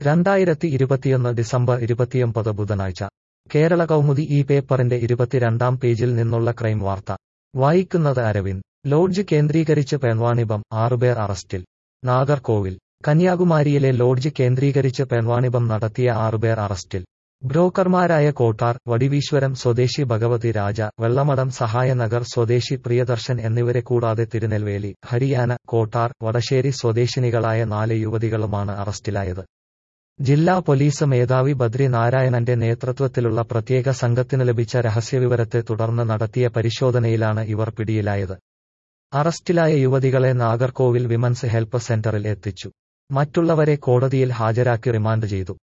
രണ്ടായിരത്തി ഇരുപത്തിയൊന്ന് ഡിസംബർ ഇരുപത്തിയൊമ്പത് ബുധനാഴ്ച കേരള കൗമുദി ഈ പേപ്പറിന്റെ ഇരുപത്തിരണ്ടാം പേജിൽ നിന്നുള്ള ക്രൈം വാർത്ത വായിക്കുന്നത് അരവിന്ദ് ലോഡ്ജ് കേന്ദ്രീകരിച്ച് പെൺവാണിഭം ആറുപേർ അറസ്റ്റിൽ നാഗർകോവിൽ കന്യാകുമാരിയിലെ ലോഡ്ജ് കേന്ദ്രീകരിച്ച് പെൺവാണിഭം നടത്തിയ ആറുപേർ അറസ്റ്റിൽ ബ്രോക്കർമാരായ കോട്ടാർ വടിവീശ്വരം സ്വദേശി ഭഗവതി രാജ വെള്ളമടം സഹായനഗർ സ്വദേശി പ്രിയദർശൻ എന്നിവരെ കൂടാതെ തിരുനെൽവേലി ഹരിയാന കോട്ടാർ വടശ്ശേരി സ്വദേശിനികളായ നാല് യുവതികളുമാണ് അറസ്റ്റിലായത് ജില്ലാ പോലീസ് മേധാവി ബദ്രി നാരായണന്റെ നേതൃത്വത്തിലുള്ള പ്രത്യേക സംഘത്തിന് ലഭിച്ച രഹസ്യവിവരത്തെ തുടർന്ന് നടത്തിയ പരിശോധനയിലാണ് ഇവർ പിടിയിലായത് അറസ്റ്റിലായ യുവതികളെ നാഗർകോവിൽ വിമൻസ് ഹെൽപ്പ് സെന്ററിൽ എത്തിച്ചു മറ്റുള്ളവരെ കോടതിയിൽ ഹാജരാക്കി റിമാൻഡ് ചെയ്തു